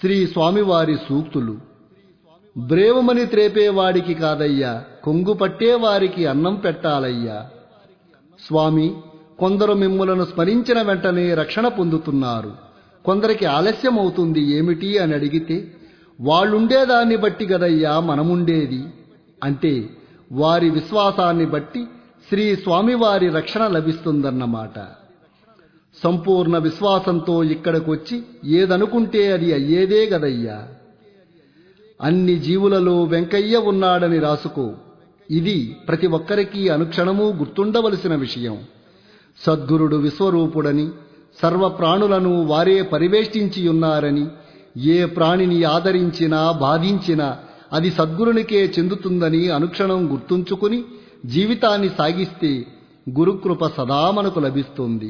శ్రీ స్వామివారి సూక్తులు బ్రేవమని త్రేపేవాడికి కాదయ్యా కొంగు పట్టేవారికి అన్నం పెట్టాలయ్యా స్వామి కొందరు మిమ్ములను స్మరించిన వెంటనే రక్షణ పొందుతున్నారు కొందరికి ఆలస్యం అవుతుంది ఏమిటి అని అడిగితే వాళ్ళుండేదాన్ని బట్టి గదయ్యా మనముండేది అంటే వారి విశ్వాసాన్ని బట్టి శ్రీ స్వామివారి రక్షణ లభిస్తుందన్నమాట సంపూర్ణ విశ్వాసంతో ఇక్కడికొచ్చి ఏదనుకుంటే అది అయ్యేదే గదయ్యా అన్ని జీవులలో వెంకయ్య ఉన్నాడని రాసుకో ఇది ప్రతి ఒక్కరికి అనుక్షణమూ గుర్తుండవలసిన విషయం సద్గురుడు విశ్వరూపుడని సర్వ ప్రాణులను వారే పరివేష్టించి ఉన్నారని ఏ ప్రాణిని ఆదరించినా బాధించినా అది సద్గురునికే చెందుతుందని అనుక్షణం గుర్తుంచుకుని జీవితాన్ని సాగిస్తే గురుకృప సదా మనకు లభిస్తుంది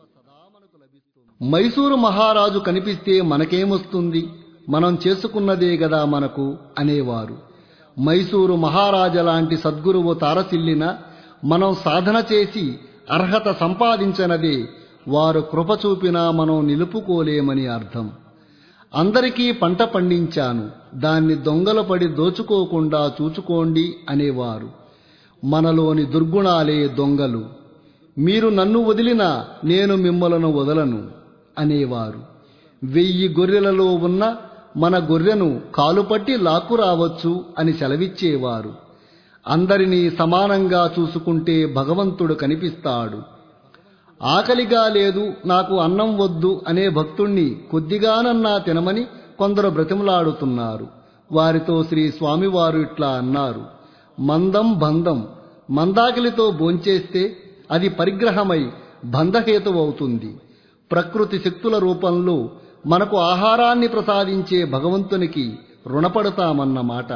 మైసూరు మహారాజు కనిపిస్తే మనకేమొస్తుంది మనం చేసుకున్నదే గదా మనకు అనేవారు మైసూరు మహారాజ లాంటి సద్గురువు తారసిల్లిన మనం సాధన చేసి అర్హత సంపాదించనదే వారు కృప చూపినా మనం నిలుపుకోలేమని అర్థం అందరికీ పంట పండించాను దాన్ని దొంగలు పడి దోచుకోకుండా చూచుకోండి అనేవారు మనలోని దుర్గుణాలే దొంగలు మీరు నన్ను వదిలినా నేను మిమ్మలను వదలను అనేవారు వెయ్యి గొర్రెలలో ఉన్న మన గొర్రెను కాలుపట్టి లాక్కు రావచ్చు అని సెలవిచ్చేవారు అందరినీ సమానంగా చూసుకుంటే భగవంతుడు కనిపిస్తాడు ఆకలిగా లేదు నాకు అన్నం వద్దు అనే భక్తుణ్ణి కొద్దిగానన్నా తినమని కొందరు బ్రతిమలాడుతున్నారు వారితో శ్రీ స్వామివారు ఇట్లా అన్నారు మందం బంధం మందాకిలితో భోంచేస్తే అది పరిగ్రహమై బంధహేతువవుతుంది ప్రకృతి శక్తుల రూపంలో మనకు ఆహారాన్ని ప్రసాదించే భగవంతునికి రుణపడతామన్నమాట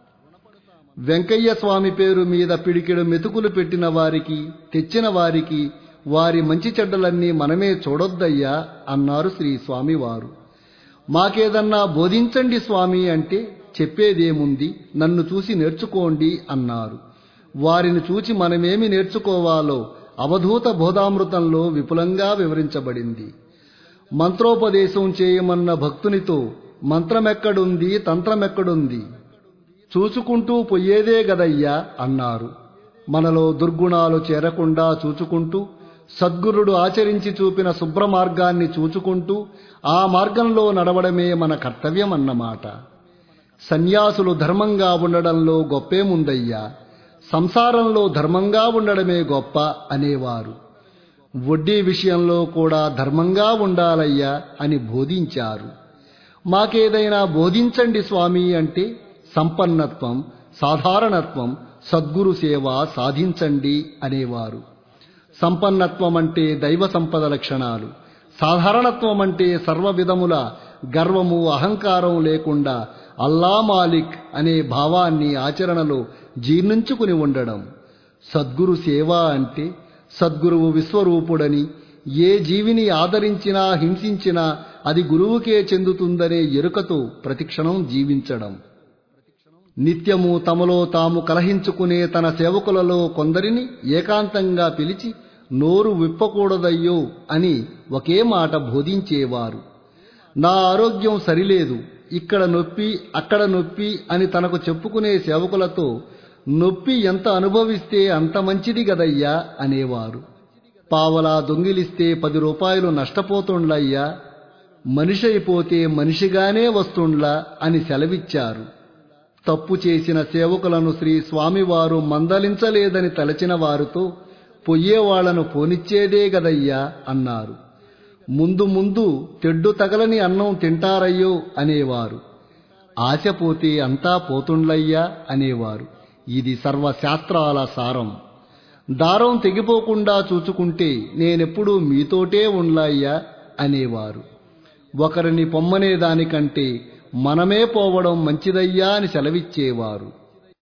వెంకయ్య స్వామి పేరు మీద పిడికెడు మెతుకులు పెట్టిన వారికి తెచ్చిన వారికి వారి మంచి చెడ్డలన్నీ మనమే చూడొద్దయ్యా అన్నారు శ్రీ స్వామివారు మాకేదన్నా బోధించండి స్వామి అంటే చెప్పేదేముంది నన్ను చూసి నేర్చుకోండి అన్నారు వారిని చూచి మనమేమి నేర్చుకోవాలో అవధూత బోధామృతంలో విపులంగా వివరించబడింది మంత్రోపదేశం చేయమన్న భక్తునితో మంత్రమెక్కడుంది తంత్రమెక్కడుంది చూచుకుంటూ పొయ్యేదే గదయ్యా అన్నారు మనలో దుర్గుణాలు చేరకుండా చూచుకుంటూ సద్గురుడు ఆచరించి చూపిన శుభ్ర మార్గాన్ని చూచుకుంటూ ఆ మార్గంలో నడవడమే మన కర్తవ్యం అన్నమాట సన్యాసులు ధర్మంగా ఉండడంలో గొప్పేముందయ్యా సంసారంలో ధర్మంగా ఉండడమే గొప్ప అనేవారు వడ్డీ విషయంలో కూడా ధర్మంగా ఉండాలయ్యా అని బోధించారు మాకేదైనా బోధించండి స్వామి అంటే సంపన్నత్వం సాధారణత్వం సద్గురు సేవ సాధించండి అనేవారు సంపన్నత్వం అంటే దైవ సంపద లక్షణాలు సాధారణత్వం అంటే సర్వ విధముల గర్వము అహంకారం లేకుండా అల్లా మాలిక్ అనే భావాన్ని ఆచరణలో జీర్ణించుకుని ఉండడం సద్గురు సేవ అంటే సద్గురువు విశ్వరూపుడని ఏ జీవిని ఆదరించినా హింసించినా అది గురువుకే చెందుతుందనే ఎరుకతో ప్రతిక్షణం జీవించడం నిత్యము తమలో తాము కలహించుకునే తన సేవకులలో కొందరిని ఏకాంతంగా పిలిచి నోరు విప్పకూడదయ్యో అని ఒకే మాట బోధించేవారు నా ఆరోగ్యం సరిలేదు ఇక్కడ నొప్పి అక్కడ నొప్పి అని తనకు చెప్పుకునే సేవకులతో నొప్పి ఎంత అనుభవిస్తే అంత మంచిది గదయ్యా అనేవారు పావలా దొంగిలిస్తే పది రూపాయలు నష్టపోతుండ్లయ్యా మనిషి అయిపోతే మనిషిగానే వస్తుండ్లా అని సెలవిచ్చారు తప్పు చేసిన సేవకులను శ్రీ స్వామివారు మందలించలేదని తలచిన వారితో పొయ్యేవాళ్లను పోనిచ్చేదే గదయ్యా అన్నారు ముందు ముందు తెడ్డు తగలని అన్నం తింటారయ్యో అనేవారు ఆశ పోతే అంతా పోతుండ్లయ్యా అనేవారు ఇది సర్వశాస్త్రాల సారం దారం తెగిపోకుండా చూచుకుంటే నేనెప్పుడూ మీతోటే ఉండ్లయ్యా అనేవారు ఒకరిని పొమ్మనే దానికంటే మనమే పోవడం మంచిదయ్యా అని సెలవిచ్చేవారు